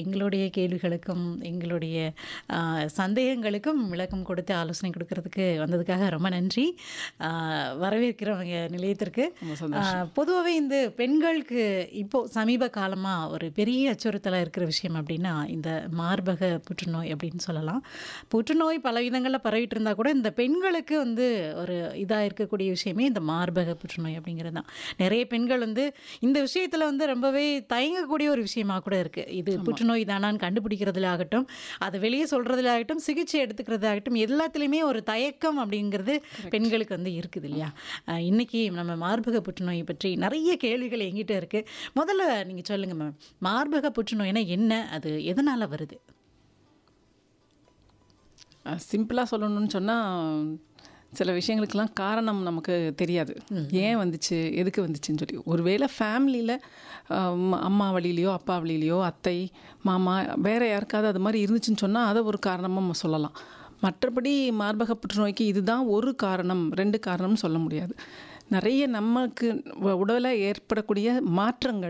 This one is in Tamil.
எங்களுடைய கேள்விகளுக்கும், எங்களுடைய அ சந்தேகங்களுக்கும் விளக்கம் கொடுத்து ஆலோசனை குடுக்கறதுக்கு வந்ததுக்காக ரொம்ப நன்றி. அ வரவேற்கிறோங்க நிலையத்திற்கு. ரொம்ப அ சந்தோஷம். பொதுவாவே இந்த பெண்களுக்கு இப்போ சமீப காலமா ஒரு பெரிய அச்சுறுத்தலா இருக்கிற விஷயம் அப்டின்னா, இந்த மார்பக புற்றுநோய் அப்டின்னு சொல்லலாம். புற்றுநோய் பல விதங்கள்ல பரவிட்டு இருந்தா கூட, இந்த பெண்களுக்கு வந்து ஒரு இதா இருக்கக்கூடிய விஷயமே இந்த மார்பக புற்றுநோய் அப்டிங்கிறது தான். நெறைய பெண்கள் வந்து இந்த விஷயத்துல வந்து ரொம்பவே தயங்கக்கூடிய ஒரு விஷயமா கூட இருக்கு. இது ஆமா. புற்றுநோய் தானான்னு கண்டுபிடிக்கிறதுல ஆகட்டும், அத வெளிய சொல்றதுல ஆகட்டும், சிகிச்சை எடுத்துக்கிறதாகட்டும், எல்லாத்துலயுமே ஒரு தயக்கம் அப்டிங்கிறது கரெக்ட். பெண்களுக்கு வந்து இருக்குது இல்லையா? அ இன்னைக்கு நம்ம மார்பக புற்றுநோய் பற்றி நெறைய கேள்விகள் என்கிட்ட இருக்கு. முதல்ல நீங்க சொல்லுங்க மேம். மார்பக புற்றுநோய்னா என்ன? அது எதனால வருது? அ சிம்பிளா சொல்லணும்னு சொன்னா, சில விஷயங்களுக்கெல்லாம் காரணம் நமக்கு தெரியாது. ம், ஏன் ம். வந்துச்சு? எதுக்கு வந்துச்சுன்னு சொல்லி. ஒருவேளை ஃபேமிலியில அ அம்மா வழியிலயோ, அப்பா வழியிலயோ, அத்தை, மாமா வேற யாருக்காவது அது மாரி இருந்துச்சுன்னு சொன்னா, அத ஒரு காரணமா நம்ம சொல்லலாம். மற்றபடி மார்பக புற்றுநோய்க்கு இதுதான் ஒரு காரணம், 2 காரணம்னு சொல்ல முடியாது. நெறைய நமக்கு உடல்ல ஏற்படக்கூடிய மாற்றங்கள்